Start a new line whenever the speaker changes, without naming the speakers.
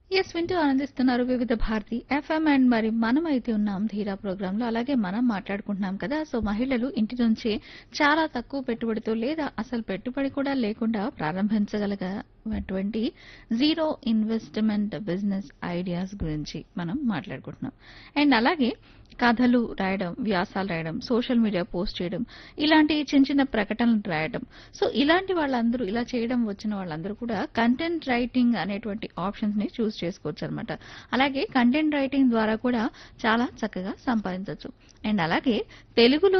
yes వింటూ ఆనందిస్తున్నారు వివిధ భారతి ఎఫ్ఎం అండ్ మరి మనం అయితే ఉన్నాం ధీరా ప్రోగ్రామ్ లో అలాగే మనం మాట్లాడుకుంటున్నాం కదా సో మహిళలు ఇంటి నుంచి చాలా తక్కువ పెట్టుబడితో లేదా అసలు పెట్టుబడి కూడా లేకుండా ప్రారంభించగలిగినటువంటి జీరో ఇన్వెస్ట్మెంట్ బిజినెస్ ఐడియాస్ గురించి మనం మాట్లాడుకుంటున్నాం అండ్ అలాగే కథలు రాయడం వ్యాసాలు రాయడం సోషల్ మీడియా పోస్ట్ చేయడం ఇలాంటి చిన్న చిన్న ప్రకటనలు రాయడం సో ఇలాంటి వాళ్ళందరూ ఇలా చేయడం వచ్చిన వాళ్ళందరూ కూడా కంటెంట్ రైటింగ్ అనేటువంటి ఆప్షన్స్ ని చూస్ చేసుకోవచ్చు అనమాట అలాగే కంటెంట్ రైటింగ్ ద్వారా కూడా చాలా చక్కగా సంపాదించవచ్చు అండ్ అలాగే తెలుగులో